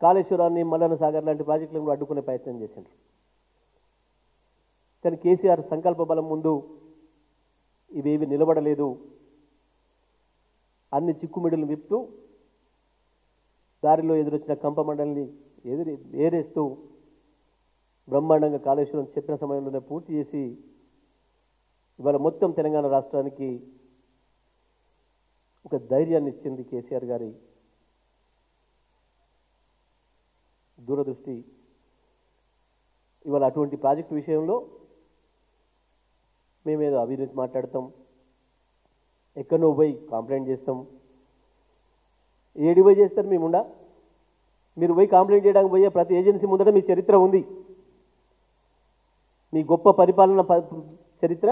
కాళేశ్వరాన్ని మల్లన్న సాగర్ లాంటి ప్రాజెక్టులను కూడా అడ్డుకునే ప్రయత్నం చేసిండ్రు కానీ కేసీఆర్ సంకల్ప బలం ముందు ఇవేవి నిలబడలేదు అన్ని చిక్కుమిడులు విప్పుతూ దారిలో ఎదురొచ్చిన కంప మండలిని ఎదురు ఏరేస్తూ బ్రహ్మాండంగా కాళేశ్వరం చెప్పిన సమయంలోనే పూర్తి చేసి ఇవాళ మొత్తం తెలంగాణ రాష్ట్రానికి ఒక ధైర్యాన్ని ఇచ్చింది కేసీఆర్ గారి దూరదృష్టి ఇవాళ అటువంటి ప్రాజెక్టు విషయంలో మేమేదో అవినీతి మాట్లాడతాం ఎక్కడో పోయి కంప్లైంట్ చేస్తాం ఏడి పోయి చేస్తారు మేముండా మీరు పోయి కంప్లైంట్ చేయడానికి పోయే ప్రతి ఏజెన్సీ ముందర మీ చరిత్ర ఉంది మీ గొప్ప పరిపాలన ప- చరిత్ర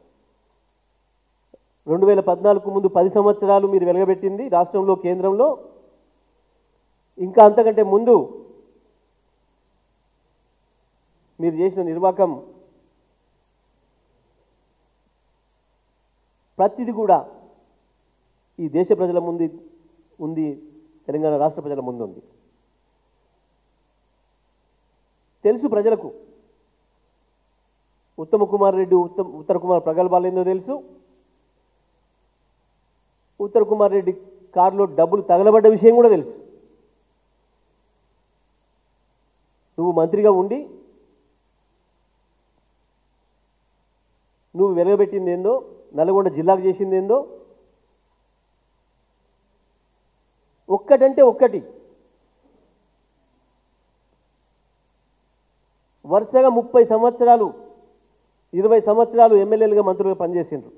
రెండు వేల పద్నాలుగు ముందు పది సంవత్సరాలు మీరు వెలగబెట్టింది రాష్ట్రంలో కేంద్రంలో ఇంకా అంతకంటే ముందు మీరు చేసిన నిర్వాకం ప్రతిది కూడా ఈ దేశ ప్రజల ముందు ఉంది తెలంగాణ రాష్ట్ర ప్రజల ముందు ఉంది తెలుసు ప్రజలకు ఉత్తమ కుమార్ రెడ్డి ఉత్తమ ఉత్తర కుమార్ ప్రగల్భాలు ఏందో తెలుసు ఉత్తర కుమార్ రెడ్డి కారులో డబ్బులు తగలబడ్డ విషయం కూడా తెలుసు నువ్వు మంత్రిగా ఉండి నువ్వు వెలగబెట్టింది ఏందో నల్గొండ జిల్లాకు చేసింది ఏందో ఒక్కటంటే ఒక్కటి వరుసగా ముప్పై సంవత్సరాలు ఇరవై సంవత్సరాలు ఎమ్మెల్యేలుగా మంత్రులుగా పనిచేసిండ్రు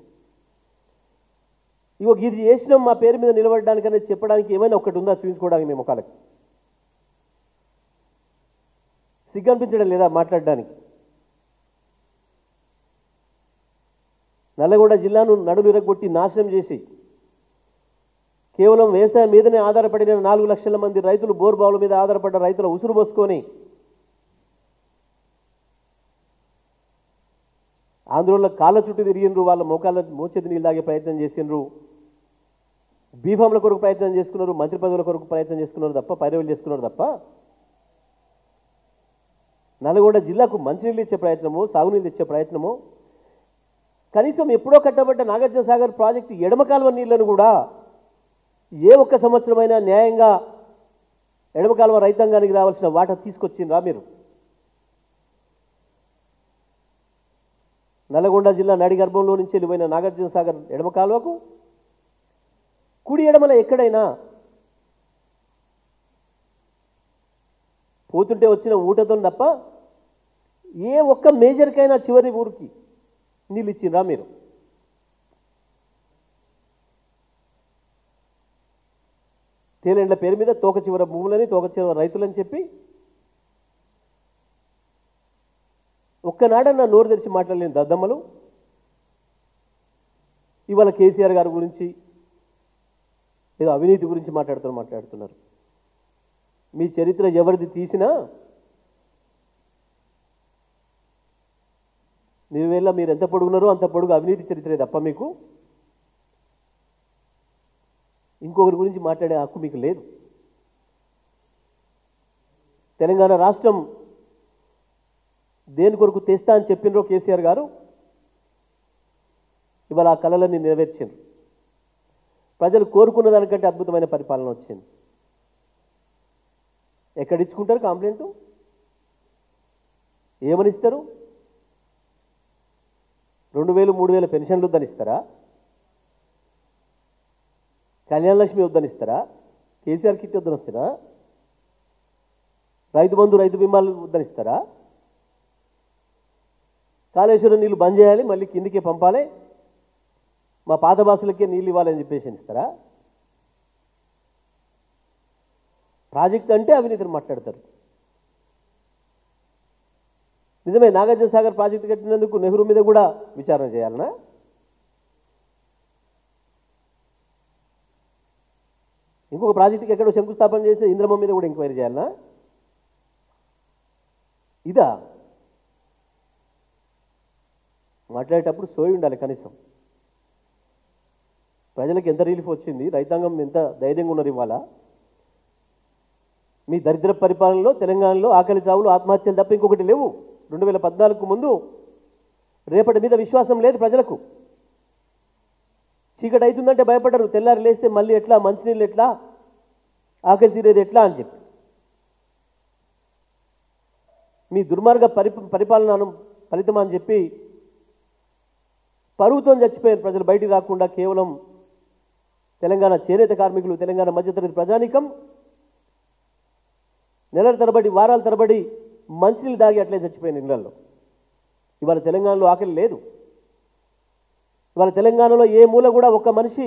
ఇగో ఇది చేసినాం మా పేరు మీద నిలబడడానికనే చెప్పడానికి ఏమైనా ఒకటి ఉందా చూపించుకోవడానికి మేము ఒకళ్ళకి సిగ్గు అనిపించడం లేదా మాట్లాడడానికి నల్లగొండ జిల్లాను నడులు ఇరగొట్టి నాశనం చేసి కేవలం వ్యవసాయం మీదనే ఆధారపడిన నాలుగు లక్షల మంది రైతులు బోర్బావుల మీద ఆధారపడ్డ రైతుల ఉసురు పోసుకొని ఆంధ్రోళ్ళ కాళ్ళ చుట్టూ తిరిగిండ్రు వాళ్ళ మోకాళ్ళ మోచేతి నీళ్ళు తాగే ప్రయత్నం చేసిండ్రు బీఫామ్ల కొరకు ప్రయత్నం చేసుకున్నారు మంత్రి పదవుల కొరకు ప్రయత్నం చేసుకున్నారు తప్ప పైరవీలు చేసుకున్నారు తప్ప నల్గొండ జిల్లాకు మంచినీళ్ళు ఇచ్చే ప్రయత్నము సాగునీళ్ళు ఇచ్చే ప్రయత్నము కనీసం ఎప్పుడో కట్టబడ్డ నాగార్జున సాగర్ ప్రాజెక్టు ఎడమ కాలువ నీళ్లను కూడా ఏ ఒక్క సంవత్సరమైనా న్యాయంగా ఎడమ కాలువ రైతాంగానికి రావాల్సిన వాటా తీసుకొచ్చిండ్రా మీరు నల్లగొండ జిల్లా నడి గర్భంలో నుంచి వెళ్ళిపోయిన నాగార్జున సాగర్ ఎడమ కాలువకు కుడి ఎడమల ఎక్కడైనా పోతుంటే వచ్చిన ఊటతో తప్ప ఏ ఒక్క మేజర్కైనా చివరి ఊరికి నీళ్ళు ఇచ్చిండ్రా మీరు తేలెండ్ల పేరు మీద తోక చివర భూములని తోక చివర రైతులని చెప్పి ఒక్కనాడన్నా నోరు తెరిచి మాట్లాడలేని దద్దమ్మలు ఇవాళ కేసీఆర్ గారి గురించి ఏదో అవినీతి గురించి మాట్లాడుతూ మాట్లాడుతున్నారు మీ చరిత్ర ఎవరిది తీసినా మీ వేళ మీరు ఎంత పొడుగున్నారో అంత పొడుగు అవినీతి చరిత్రే తప్ప మీకు ఇంకొకరి గురించి మాట్లాడే హక్కు మీకు లేదు తెలంగాణ రాష్ట్రం దేని కొరకు తెస్తా అని చెప్పినరో కేసీఆర్ గారు ఇవాళ ఆ కళలన్నీ నెరవేర్చిండ్రు ప్రజలు కోరుకున్న దానికంటే అద్భుతమైన పరిపాలన వచ్చింది ఎక్కడ ఇచ్చుకుంటారు కంప్లైంట్ ఏమని ఇస్తారు రెండు వేలు మూడు వేల పెన్షన్లు వద్దనిస్తారా కళ్యాణ లక్ష్మి వద్దనిస్తారా కేసీఆర్ కిట్ వద్దనిస్తారా రైతు బంధు రైతు బీమాలు వద్దనిస్తారా కాళేశ్వరం నీళ్లు బంద్ చేయాలి మళ్ళీ కిందికే పంపాలి మా పాత బాసులకే నీళ్ళు ఇవ్వాలని చెప్పేసి ఇస్తారా ప్రాజెక్ట్ అంటే అవినీతిని మాట్లాడతారు నిజమే నాగార్జున సాగర్ ప్రాజెక్టు కట్టినందుకు నెహ్రూ మీద కూడా విచారణ చేయాలనా ఇంకొక ప్రాజెక్టుకి ఎక్కడో శంకుస్థాపన చేస్తే ఇంద్రమ్మ మీద కూడా ఎంక్వైరీ చేయాలనా ఇదా మాట్లాడేటప్పుడు సోయి ఉండాలి కనీసం ప్రజలకు ఎంత రిలీఫ్ వచ్చింది రైతాంగం ఎంత ధైర్యంగా ఉన్నారు ఇవాళ మీ దరిద్ర పరిపాలనలో తెలంగాణలో ఆకలి చావులు ఆత్మహత్యలు తప్ప ఇంకొకటి లేవు రెండు వేల పద్నాలుగుకు ముందు రేపటి మీద విశ్వాసం లేదు ప్రజలకు చీకటి అవుతుందంటే భయపడరు తెల్లారి లేస్తే మళ్ళీ ఎట్లా మంచినీళ్ళు ఎట్లా ఆకలి తీరేది ఎట్లా అని చెప్పి మీ దుర్మార్గ పరి పరిపాలనను ఫలితం అని చెప్పి పరువుతో చచ్చిపోయారు ప్రజలు బయటికి రాకుండా కేవలం తెలంగాణ చేనేత కార్మికులు తెలంగాణ మధ్యతరగతి ప్రజానికం నెలల తరబడి వారాల తరబడి మంచినీళ్ళు దాగి అట్లే చచ్చిపోయిన ఇళ్లలో ఇవాళ తెలంగాణలో ఆకలి లేదు ఇవాళ తెలంగాణలో ఏ మూల కూడా ఒక్క మనిషి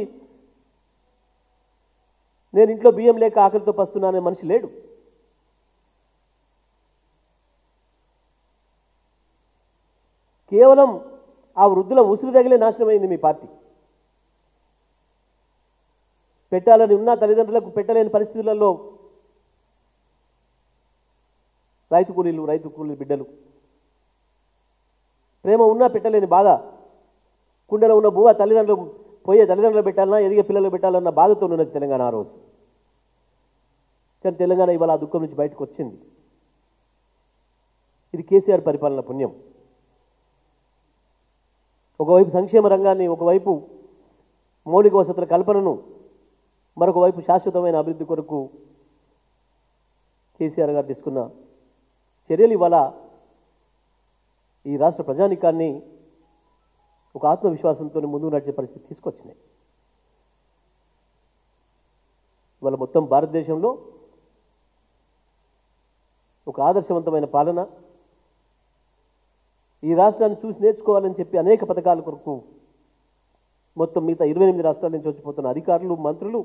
నేను ఇంట్లో బియ్యం లేక ఆకలితో పస్తున్నానే మనిషి లేడు కేవలం ఆ వృద్ధుల ఉసురు తగిలే నాశనమైంది మీ పార్టీ పెట్టాలని ఉన్న తల్లిదండ్రులకు పెట్టలేని పరిస్థితులలో రైతు కూలీలు రైతు కూలీ బిడ్డలు ప్రేమ ఉన్నా పెట్టలేని బాధ కుండలో ఉన్న బువ్వ తల్లిదండ్రులు పోయే తల్లిదండ్రులు పెట్టాలన్నా ఎదిగే పిల్లలు పెట్టాలన్న బాధతో ఉన్నది తెలంగాణ ఆ రోజు కానీ తెలంగాణ ఇవాళ ఆ దుఃఖం నుంచి బయటకు వచ్చింది ఇది కేసీఆర్ పరిపాలన పుణ్యం ఒకవైపు సంక్షేమ రంగాన్ని ఒకవైపు మౌలిక వసతుల కల్పనను మరొక వైపు శాశ్వతమైన అభివృద్ధి కొరకు కేసీఆర్ గారు తీసుకున్న చర్యలు ఇవాళ ఈ రాష్ట్ర ప్రజానికాన్ని ఒక ఆత్మవిశ్వాసంతో ముందుకు నడిచే పరిస్థితి తీసుకొచ్చినాయి ఇవాళ మొత్తం భారతదేశంలో ఒక ఆదర్శవంతమైన పాలన ఈ రాష్ట్రాన్ని చూసి నేర్చుకోవాలని చెప్పి అనేక పథకాల కొరకు మొత్తం మిగతా ఇరవై ఎనిమిది రాష్ట్రాల నుంచి వచ్చిపోతున్న అధికారులు మంత్రులు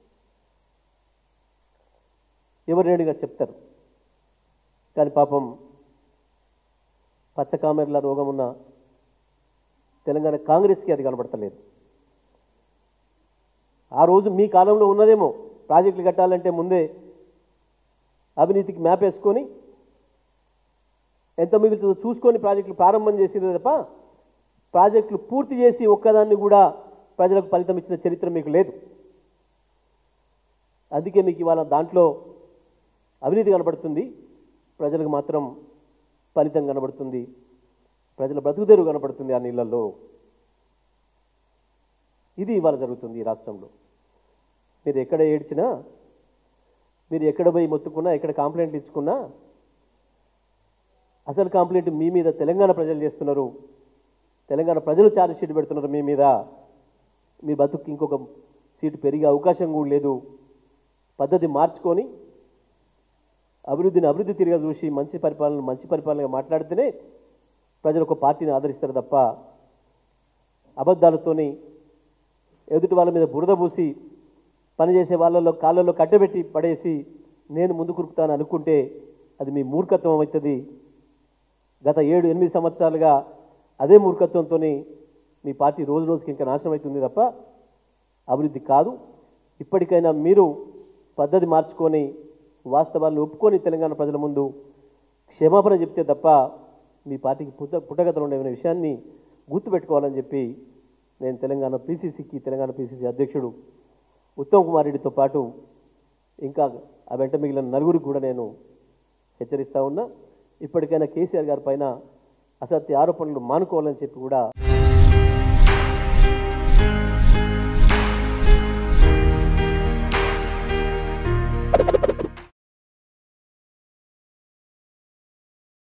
ఎవరినేడిగా చెప్తారు కానీ పాపం పచ్చకామెర్ల రోగం ఉన్న తెలంగాణ కాంగ్రెస్కి అది కనబడతలేదు ఆ రోజు మీ కాలంలో ఉన్నదేమో ప్రాజెక్టులు కట్టాలంటే ముందే అవినీతికి మ్యాప్ వేసుకొని ఎంత మిగులుతుందో చూసుకొని ప్రాజెక్టులు ప్రారంభం చేసింది తప్ప ప్రాజెక్టులు పూర్తి చేసి ఒక్కదాన్ని కూడా ప్రజలకు ఫలితం ఇచ్చిన చరిత్ర మీకు లేదు అందుకే మీకు ఇవాళ దాంట్లో అవినీతి కనబడుతుంది ప్రజలకు మాత్రం ఫలితం కనబడుతుంది ప్రజల బ్రతుకుదేరు కనబడుతుంది ఆ నీళ్ళల్లో ఇది ఇవాళ జరుగుతుంది ఈ రాష్ట్రంలో మీరు ఎక్కడ ఏడ్చినా మీరు ఎక్కడ పోయి మొత్తుకున్నా ఎక్కడ కంప్లైంట్లు ఇచ్చుకున్నా అసలు కంప్లైంట్ మీ మీద తెలంగాణ ప్రజలు చేస్తున్నారు తెలంగాణ ప్రజలు ఛార్జ్ షీట్ పెడుతున్నారు మీ మీద మీ బతుకు ఇంకొక సీటు పెరిగే అవకాశం కూడా లేదు పద్ధతి మార్చుకొని అభివృద్ధిని అభివృద్ధి తిరిగా చూసి మంచి పరిపాలన మంచి పరిపాలనగా మాట్లాడితేనే ప్రజలు ఒక పార్టీని ఆదరిస్తారు తప్ప అబద్ధాలతోని ఎదుటి వాళ్ళ మీద బురద పూసి పనిచేసే వాళ్ళలో కాళ్ళల్లో కట్టబెట్టి పడేసి నేను ముందు కురుకుతాను అనుకుంటే అది మీ మూర్ఖత్వం అవుతుంది గత ఏడు ఎనిమిది సంవత్సరాలుగా అదే మూర్ఖత్వంతో మీ పార్టీ రోజు రోజుకి ఇంకా నాశనం అవుతుంది తప్ప అభివృద్ధి కాదు ఇప్పటికైనా మీరు పద్ధతి మార్చుకొని వాస్తవాలను ఒప్పుకొని తెలంగాణ ప్రజల ముందు క్షమాపణ చెప్తే తప్ప మీ పార్టీకి పుట్ట పుట్టగతలు ఉండే విషయాన్ని గుర్తుపెట్టుకోవాలని చెప్పి నేను తెలంగాణ పీసీసీకి తెలంగాణ పీసీసీ అధ్యక్షుడు ఉత్తమ్ కుమార్ రెడ్డితో పాటు ఇంకా ఆ వెంట మిగిలిన నలుగురికి కూడా నేను హెచ్చరిస్తా ఉన్నా ఇప్పటికైనా కేసీఆర్ గారి పైన అసత్య ఆరోపణలు మానుకోవాలని చెప్పి కూడా